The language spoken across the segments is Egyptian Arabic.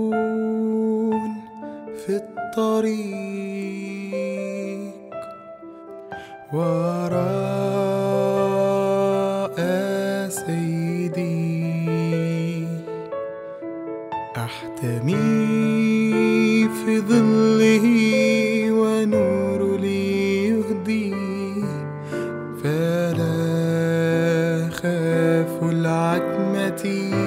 حنون في الطريق وراء سيدي أحتمي في ظله ونور لي يهدي فلا خاف العتمة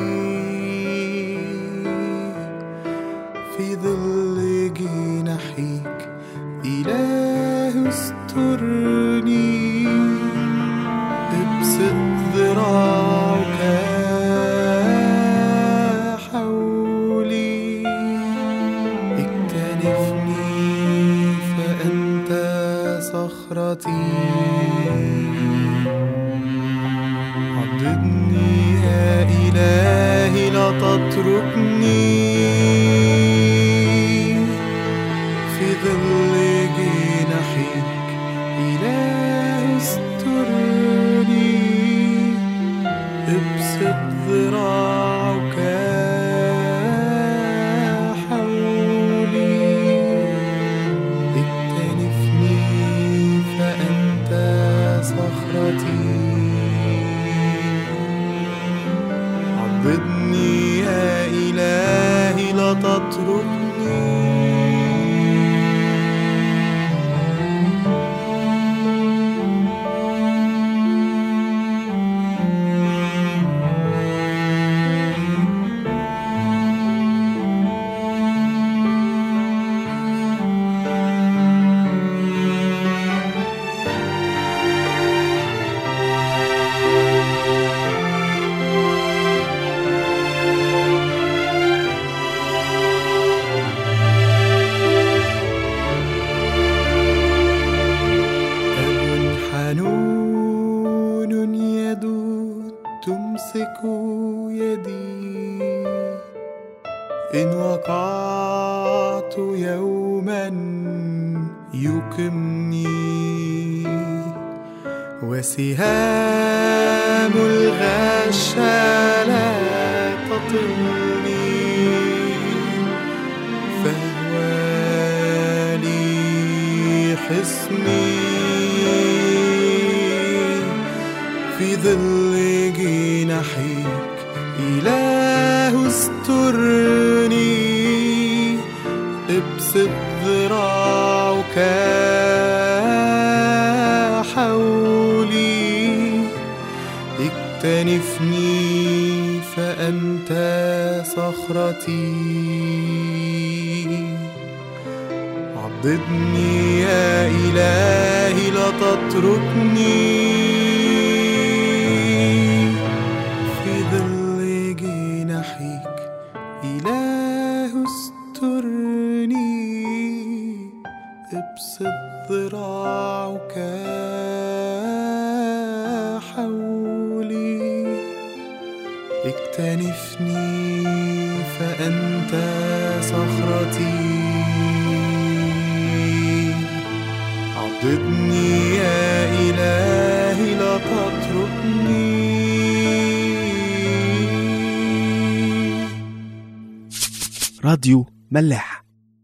في ظل جناحيك إله استرني ابسط ذراعك حولي اكتنفني فأنت صخرتي عضدني يا إلهي لا تتركني في ظل جناحيك إله استرني ابسط ذراعك حولي اكتنفني فأنت صخرتي عضدني يا إلهي لا تتركني أب حنون يدود تمسك يدي إن وقعت يوما يقمني وسهام الغش لا تطلني فهو لي حصني في ظل جناحيك إله استرني ابسط ذراعك حولي اكتنفني فأنت صخرتي عضدني يا إلهي لا تتركني في ظل جناحيك إله استرني ابسط ذراعك حولي اكتنفني فأنت صخرتي عضدني يا إلهي لا تتركني راديو ملاح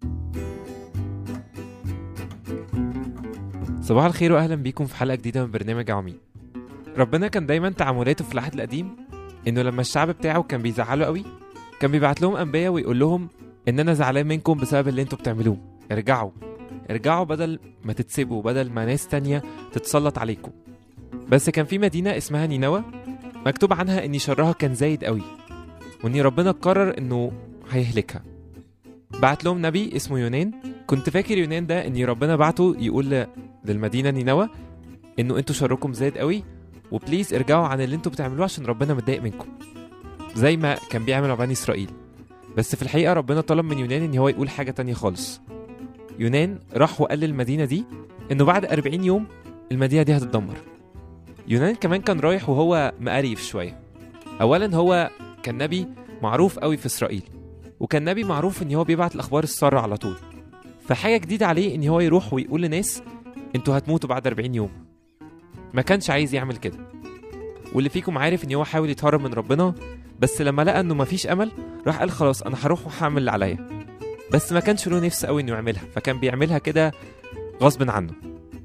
صباح الخير واهلا بيكم في حلقه جديده من برنامج عمي ربنا كان دايما تعاملاته في العهد القديم انه لما الشعب بتاعه كان بيزعله قوي كان بيبعت لهم انبياء ويقول لهم ان انا زعلان منكم بسبب اللي انتوا بتعملوه ارجعوا ارجعوا بدل ما تتسيبوا بدل ما ناس تانية تتسلط عليكم بس كان في مدينة اسمها نينوى مكتوب عنها ان شرها كان زايد قوي وان ربنا قرر انه هيهلكها بعت لهم نبي اسمه يونان كنت فاكر يونان ده ان ربنا بعته يقول ل- للمدينه نينوى انه انتوا شركم زايد قوي وبليز ارجعوا عن اللي انتوا بتعملوه عشان ربنا متضايق منكم زي ما كان بيعمل مع بني اسرائيل بس في الحقيقه ربنا طلب من يونان ان هو يقول حاجه تانية خالص يونان راح وقال للمدينه دي انه بعد 40 يوم المدينه دي هتتدمر يونان كمان كان رايح وهو مقريف شويه اولا هو كان نبي معروف قوي في اسرائيل وكان نبي معروف ان هو بيبعت الاخبار الساره على طول فحاجه جديده عليه ان هو يروح ويقول لناس انتوا هتموتوا بعد 40 يوم ما كانش عايز يعمل كده واللي فيكم عارف ان هو حاول يتهرب من ربنا بس لما لقى انه مفيش امل راح قال خلاص انا هروح وهعمل اللي عليا بس ما كانش له نفس قوي انه يعملها فكان بيعملها كده غصب عنه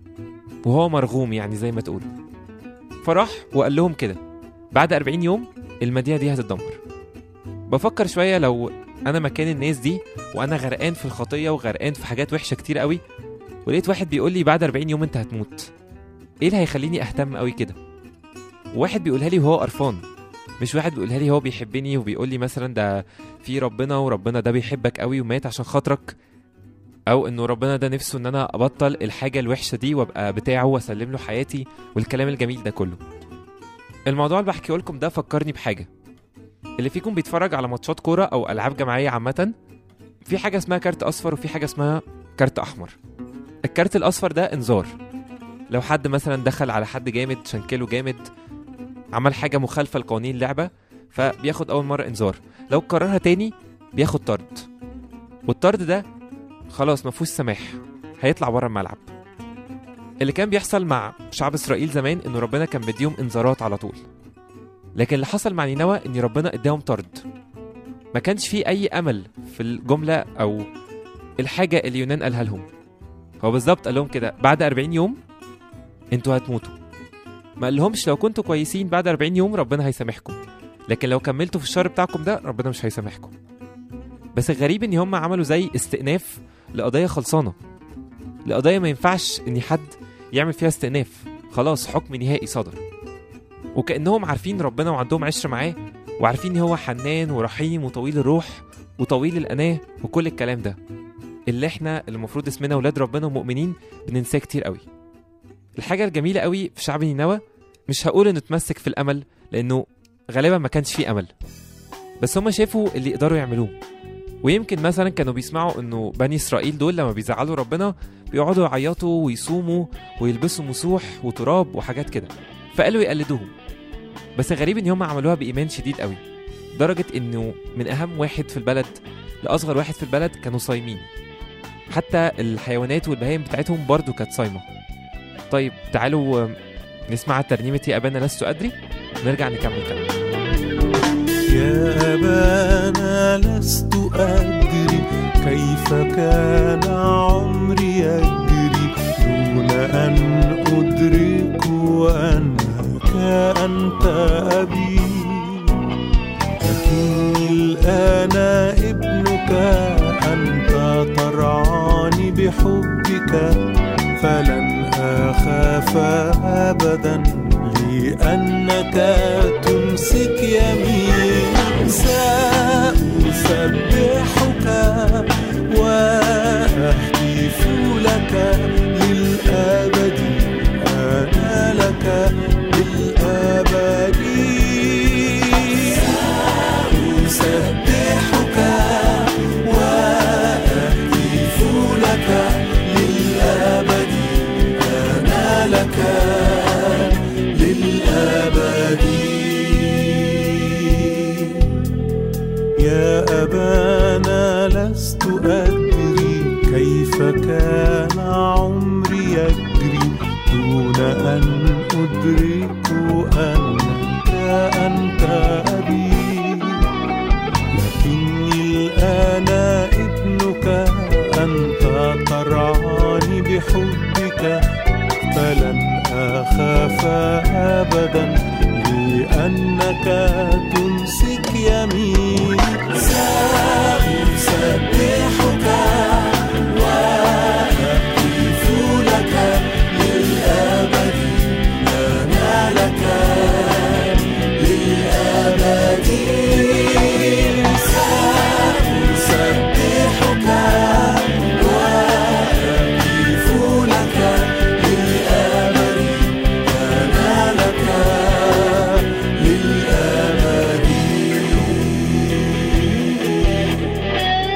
وهو مرغوم يعني زي ما تقول فراح وقال لهم كده بعد 40 يوم المدينه دي هتتدمر بفكر شويه لو انا مكان الناس دي وانا غرقان في الخطيه وغرقان في حاجات وحشه كتير قوي ولقيت واحد بيقول لي بعد 40 يوم انت هتموت ايه اللي هيخليني اهتم قوي كده واحد بيقولها لي وهو قرفان مش واحد بيقولها لي هو بيحبني وبيقول لي مثلا ده في ربنا وربنا ده بيحبك قوي ومات عشان خاطرك او انه ربنا ده نفسه ان انا ابطل الحاجه الوحشه دي وابقى بتاعه واسلم له حياتي والكلام الجميل ده كله الموضوع اللي بحكيه لكم ده فكرني بحاجه اللي فيكم بيتفرج على ماتشات كوره او العاب جماعيه عامه في حاجه اسمها كارت اصفر وفي حاجه اسمها كارت احمر الكارت الاصفر ده انذار لو حد مثلا دخل على حد جامد شنكله جامد عمل حاجه مخالفه لقوانين اللعبه فبياخد اول مره انذار لو كررها تاني بياخد طرد والطرد ده خلاص مفهوش سماح هيطلع بره الملعب اللي كان بيحصل مع شعب اسرائيل زمان انه ربنا كان مديهم انذارات على طول لكن اللي حصل مع نينوى ان ربنا اداهم طرد ما كانش فيه اي امل في الجمله او الحاجه اللي يونان قالها لهم هو بالظبط قال لهم كده بعد 40 يوم انتوا هتموتوا ما قالهمش لو كنتوا كويسين بعد 40 يوم ربنا هيسامحكم لكن لو كملتوا في الشر بتاعكم ده ربنا مش هيسامحكم بس الغريب ان هم عملوا زي استئناف لقضيه خلصانه لقضيه ما ينفعش ان حد يعمل فيها استئناف خلاص حكم نهائي صدر وكانهم عارفين ربنا وعندهم عشره معاه وعارفين ان هو حنان ورحيم وطويل الروح وطويل الاناه وكل الكلام ده اللي احنا اللي المفروض اسمنا ولاد ربنا ومؤمنين بننساه كتير قوي الحاجه الجميله قوي في شعب نينوى مش هقول انه اتمسك في الامل لانه غالبا ما كانش فيه امل بس هما شافوا اللي يقدروا يعملوه ويمكن مثلا كانوا بيسمعوا انه بني اسرائيل دول لما بيزعلوا ربنا بيقعدوا يعيطوا ويصوموا ويلبسوا مسوح وتراب وحاجات كده فقالوا يقلدوهم بس غريب ان هم عملوها بايمان شديد قوي لدرجه انه من اهم واحد في البلد لاصغر واحد في البلد كانوا صايمين حتى الحيوانات والبهايم بتاعتهم برضو كانت صايمه طيب تعالوا آه، نسمع ترنيمة يا أبانا لست أدري نرجع نكمل كلام يا أبانا لست أدري كيف كان عمري يجري دون أن أدرك أنك أنت أبي لكني الآن ابنك أنت ترعاني بحبك فلن أخاف أبدا لأنك تمسك يميني سأسبحك وأهتف لك للأبد أنا لك للأبد سأسبحك وأهتف لك للأبد أنا لك للأبد يا أبانا لست أدري كيف كان عمري يجري دون أن أدرك أنك أنت أبي لكني الآن ابنك أنت ترعاني بحبك فلن أخاف أبدا لأنك تمسك يميني سأسبحك وأهتف لك للأبد أنا لك للأبد سأسبحك وأهتف لك للأبد أنا لك للأبد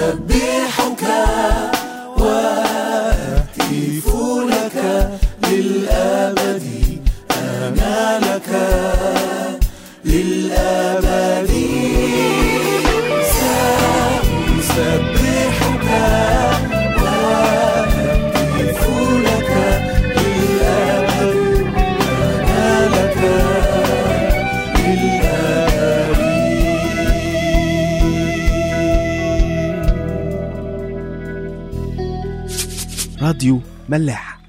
أسبحك وأهتف لك للأبد أنا لك للأبد سأسبحك وأهتف لك للأبد أنا لك راديو ملاح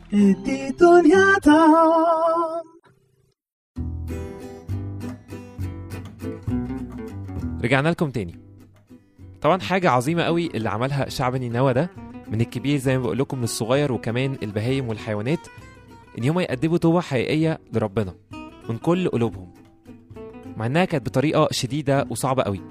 رجعنا لكم تاني طبعا حاجة عظيمة قوي اللي عملها شعب نينوى ده من الكبير زي ما بقول لكم للصغير وكمان البهايم والحيوانات ان هم يقدموا توبة حقيقية لربنا من كل قلوبهم مع انها كانت بطريقة شديدة وصعبة قوي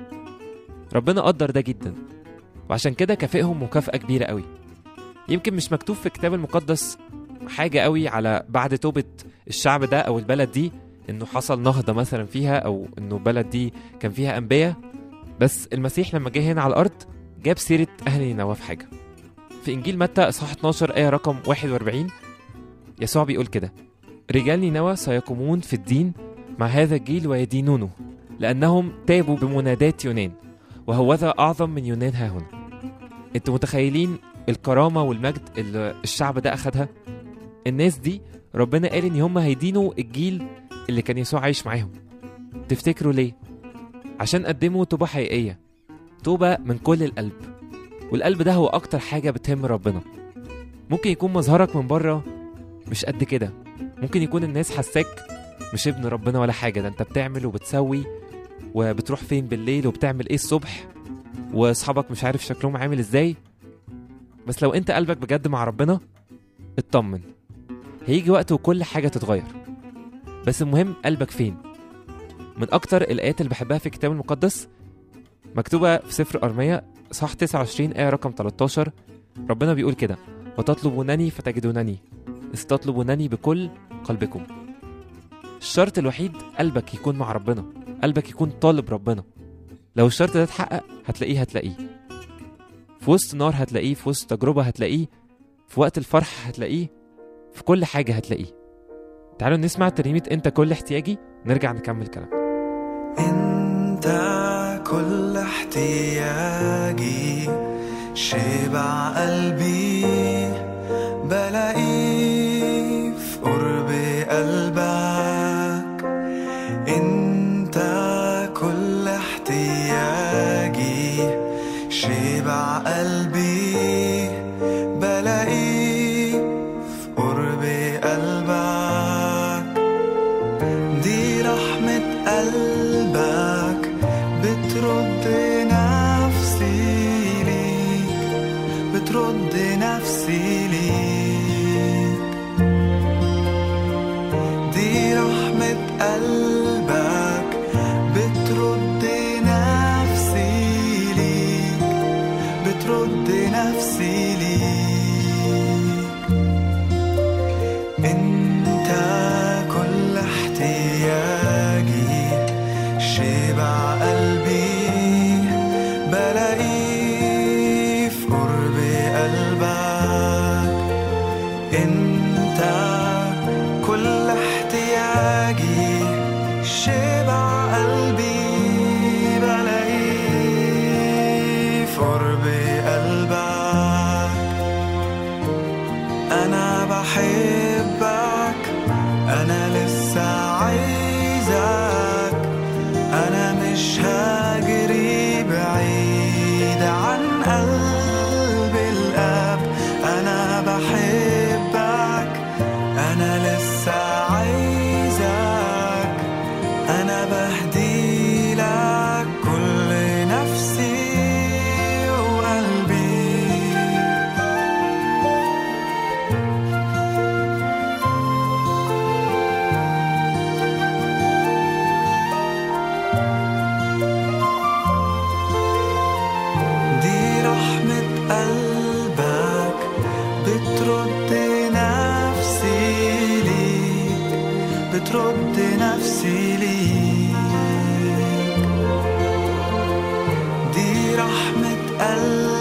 ربنا قدر ده جدا وعشان كده كافئهم مكافأة كبيرة قوي يمكن مش مكتوب في الكتاب المقدس حاجة قوي على بعد توبة الشعب ده أو البلد دي إنه حصل نهضة مثلا فيها أو إنه البلد دي كان فيها أنبياء بس المسيح لما جه هنا على الأرض جاب سيرة أهل نينوى في حاجة في إنجيل متى إصحاح 12 آية رقم 41 يسوع بيقول كده رجال نينوى سيقومون في الدين مع هذا الجيل ويدينونه لأنهم تابوا بمنادات يونان وهوذا أعظم من يونان ها هنا انتوا متخيلين الكرامة والمجد اللي الشعب ده أخدها الناس دي ربنا قال إن هم هيدينوا الجيل اللي كان يسوع عايش معاهم تفتكروا ليه؟ عشان قدموا توبة حقيقية توبة من كل القلب والقلب ده هو أكتر حاجة بتهم ربنا ممكن يكون مظهرك من بره مش قد كده ممكن يكون الناس حساك مش ابن ربنا ولا حاجة ده انت بتعمل وبتسوي وبتروح فين بالليل وبتعمل ايه الصبح واصحابك مش عارف شكلهم عامل ازاي بس لو انت قلبك بجد مع ربنا اطمن هيجي وقت وكل حاجة تتغير بس المهم قلبك فين من أكتر الآيات اللي بحبها في الكتاب المقدس مكتوبة في سفر أرمية صح 29 آية رقم 13 ربنا بيقول كده وتطلبونني فتجدونني إذ تطلبونني بكل قلبكم الشرط الوحيد قلبك يكون مع ربنا قلبك يكون طالب ربنا لو الشرط ده اتحقق هتلاقيه هتلاقيه في وسط نار هتلاقيه في وسط تجربة هتلاقيه في وقت الفرح هتلاقيه في كل حاجة هتلاقيه تعالوا نسمع ترنيمة انت كل احتياجي نرجع نكمل كلام انت كل احتياجي شبع قلبي بلاقيه في قرب قلبك انت كل احتياجي شبع قلبي بلاقيه في قرب قلبك دي رحمة قلبك بترد نفسي ليك بترد نفسي ليك دي رحمة قلبك بترد نفسي ليك بترد نفسي ليك انت كل احتياجي شبع قلبي بلاقيه في قرب قلبك انت كل احتياجي شبع قلبي بلاقيه في قرب قلبك أنا بحبك أنا لسه عايزك أنا مش هجري بعيد عن قلب الأب أنا بحبك أنا لسه عايزك أنا بهدي لك كل نفسي وقلبي دي رحمة قلبك بترد نفسي ليك بترد نفسي ليك دي رحمة قلبك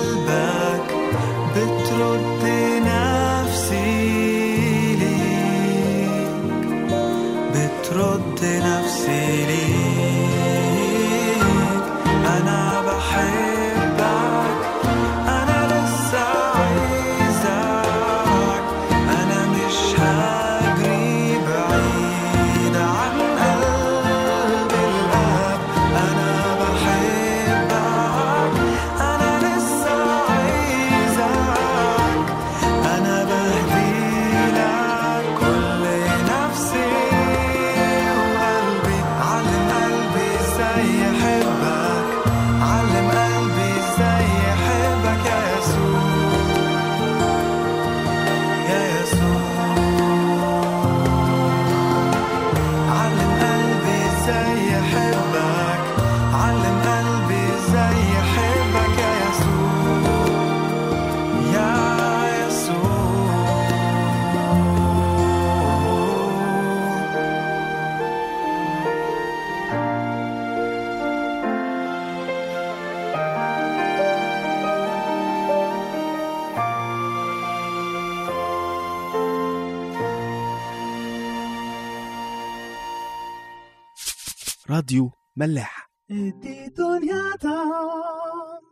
راديو ملاح ادي دنيا طعم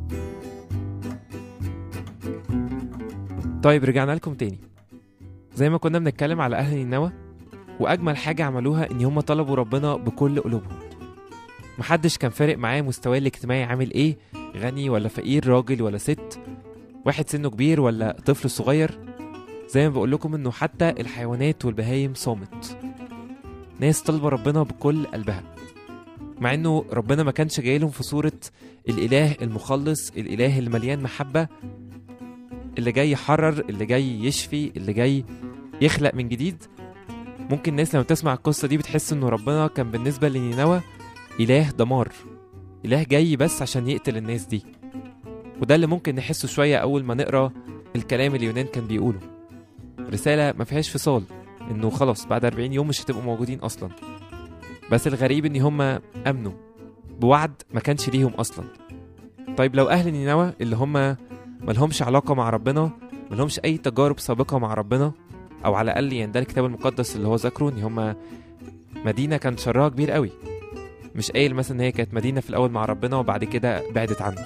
طيب رجعنا لكم تاني زي ما كنا بنتكلم على أهل نينوى وأجمل حاجة عملوها إن هم طلبوا ربنا بكل قلوبهم محدش كان فارق معاه مستواه الاجتماعي عامل إيه غني ولا فقير راجل ولا ست واحد سنه كبير ولا طفل صغير زي ما بقول لكم إنه حتى الحيوانات والبهايم صامت ناس طالبة ربنا بكل قلبها مع إنه ربنا ما كانش جايلهم في صورة الإله المخلص الإله اللي مليان محبة اللي جاي يحرر اللي جاي يشفي اللي جاي يخلق من جديد ممكن الناس لما تسمع القصة دي بتحس انه ربنا كان بالنسبة لنينوى إله دمار إله جاي بس عشان يقتل الناس دي وده اللي ممكن نحسه شوية أول ما نقرأ الكلام اللي يونان كان بيقوله رسالة ما فيهاش فصال إنه خلاص بعد 40 يوم مش هتبقوا موجودين أصلا بس الغريب إن هما أمنوا بوعد ما كانش ليهم أصلا طيب لو أهل نينوى اللي هما ملهمش علاقة مع ربنا ملهمش أي تجارب سابقة مع ربنا أو على الأقل يعني ده الكتاب المقدس اللي هو ذكره إن هما مدينة كان شرها كبير قوي مش قايل مثلا إن هي كانت مدينة في الأول مع ربنا وبعد كده بعدت عنه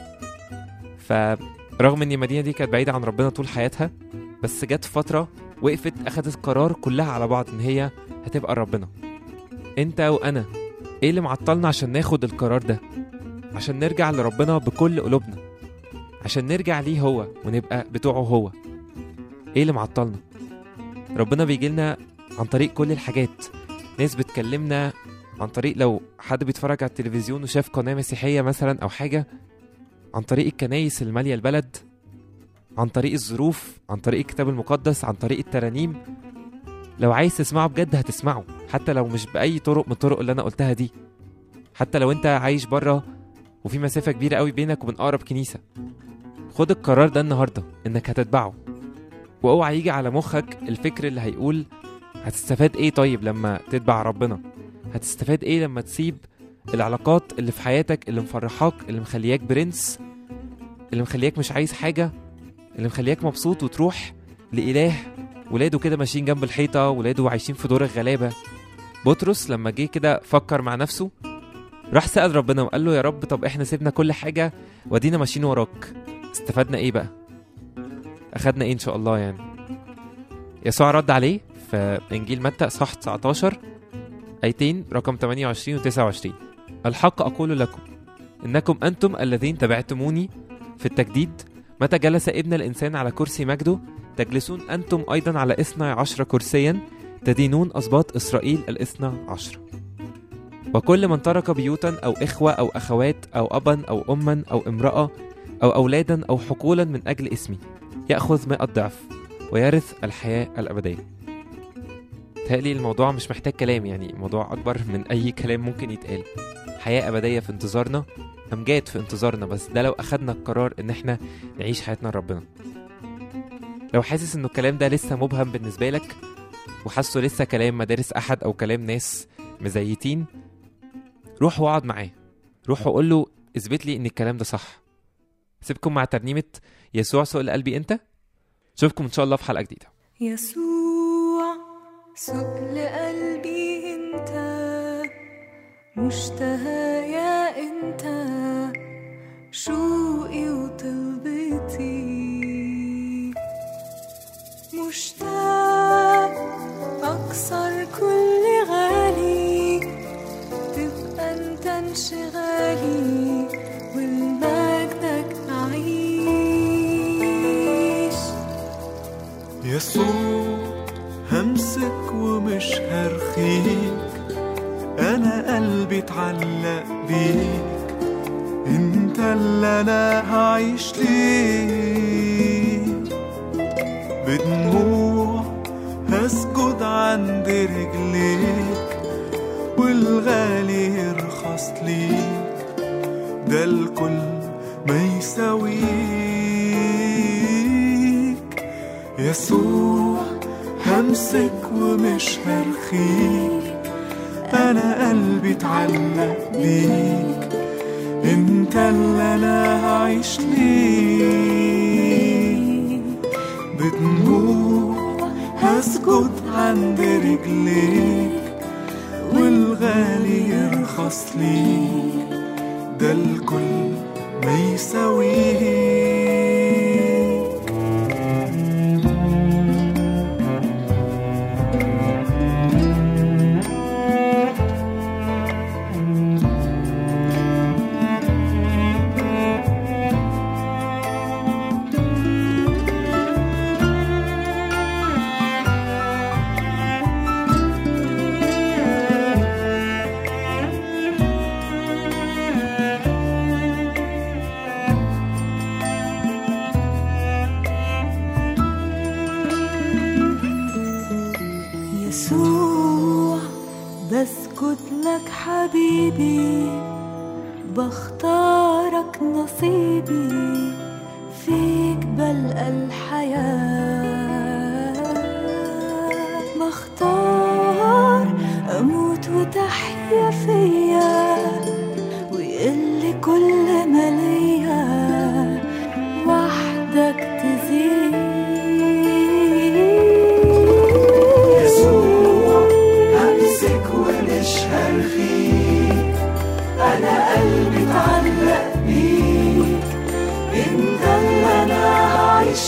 فرغم إن المدينة دي كانت بعيدة عن ربنا طول حياتها بس جت فترة وقفت أخدت قرار كلها على بعض إن هي هتبقى ربنا أنت وأنا إيه اللي معطلنا عشان ناخد القرار ده عشان نرجع لربنا بكل قلوبنا عشان نرجع ليه هو ونبقى بتوعه هو ايه اللي معطلنا ربنا بيجيلنا عن طريق كل الحاجات ناس بتكلمنا عن طريق لو حد بيتفرج على التلفزيون وشاف قناة مسيحية مثلا أو حاجة عن طريق الكنايس اللي مالية البلد عن طريق الظروف عن طريق الكتاب المقدس عن طريق الترانيم لو عايز تسمعه بجد هتسمعه حتى لو مش بأي طرق من الطرق اللي أنا قلتها دي حتى لو أنت عايش بره وفي مسافة كبيرة قوي بينك وبين أقرب كنيسة خد القرار ده النهارده انك هتتبعه واوعى يجي على مخك الفكر اللي هيقول هتستفاد ايه طيب لما تتبع ربنا هتستفاد ايه لما تسيب العلاقات اللي في حياتك اللي مفرحاك اللي مخلياك برنس اللي مخلياك مش عايز حاجة اللي مخلياك مبسوط وتروح لإله ولاده كده ماشيين جنب الحيطة ولاده عايشين في دور الغلابة بطرس لما جه كده فكر مع نفسه راح سأل ربنا وقال له يا رب طب احنا سيبنا كل حاجة ودينا ماشيين وراك استفدنا ايه بقى اخدنا ايه ان شاء الله يعني يسوع رد عليه في انجيل متى اصحاح 19 ايتين رقم 28 و 29 الحق اقول لكم انكم انتم الذين تبعتموني في التجديد متى جلس ابن الانسان على كرسي مجده تجلسون انتم ايضا على اثنى عشر كرسيا تدينون اسباط اسرائيل الاثنى عشر وكل من ترك بيوتا او اخوه او اخوات او ابا او اما او امراه أو أولادا أو حقولا من أجل اسمي يأخذ مئة ضعف ويرث الحياة الأبدية تهيألي الموضوع مش محتاج كلام يعني موضوع أكبر من أي كلام ممكن يتقال حياة أبدية في انتظارنا أمجاد في انتظارنا بس ده لو أخدنا القرار إن إحنا نعيش حياتنا لربنا لو حاسس إنه الكلام ده لسه مبهم بالنسبة لك وحاسه لسه كلام مدارس أحد أو كلام ناس مزيتين روح واقعد معاه روح وقول له اثبت لي إن الكلام ده صح سيبكم مع ترنيمة يسوع سؤال قلبي انت اشوفكم ان شاء الله في حلقة جديدة يسوع سوق لقلبي انت مشتهى يا انت شوقي وطلبتي مشتاق اكسر كل غالي تبقى انت انشغالي والمجدك اعيش يسوع همسك ومش هرخيك انا قلبي اتعلق بيك انت اللي انا هعيش ليك بدموع هسجد عند رجليك والغالي يرخص ليك ده الكل ما يساويك يسوع همسك ومش هرخيك انا قلبي اتعلق بيك انت اللي انا هعيش ليك بدموع هسجد عند رجليك والغالي يرخص يرخص ليك ده الكل ما يساويك يسوع بسكت لك حبيبي بختارك نصيبي فيك بلقى الحياة بختار أموت وتحيا فيا ويقلي كل ما ليا وحدك تزيد يسوع همسك ومش هرخيك انا قلبي اتعلق بيك انت اللي انا هعيش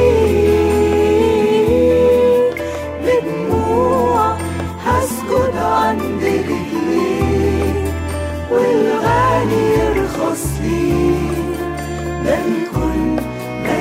ليك بدموع هسجد عند رجليك والغالي يرخص ليك ده الكل ما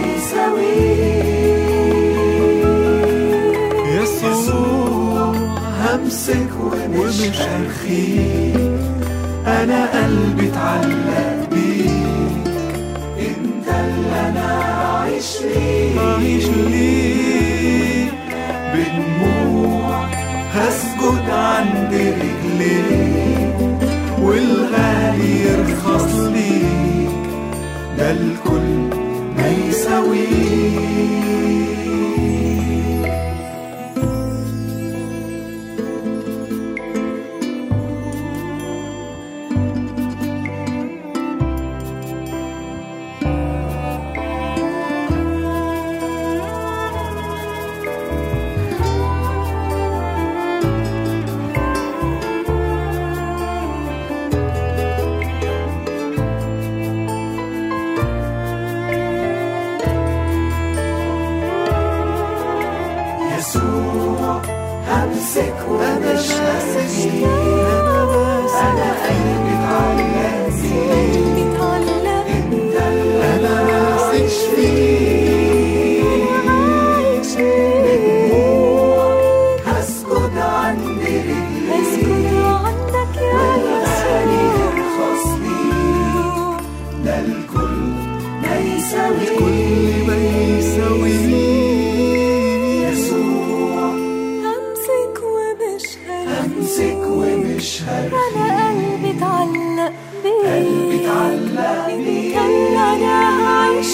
يساويك يسوع همسك ومش هرخيك انا قلبي اتعلق بيك انت اللي انا عايش ليك عايش ليك بدموع هسجد عند رجليك والغالي يرخص ليك ده الكل ما يساويك يسوع همسك ومش هسيب انا قلبي اتعلق بيك اتعلق انت اللي انا عايش فيه عايش ليك هسجد عند رجليك اسكت عندك يا والغالي يسوع يرخص ليك ده الكل ما يساوي الكل ما يساوي يسوع همسك ومش هرمي همسك ومش هرخي انا قلبي اتعلق بيك قلبي اتعلق بيك انت اللي انا هعيش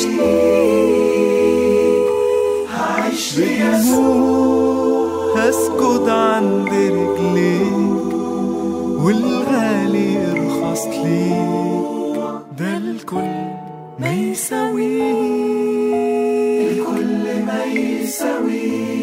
ليك هعيش بيسوع هسجد عند رجليك والغالي يرخص ليك ده الكل ما يساويه الكل ما يساويه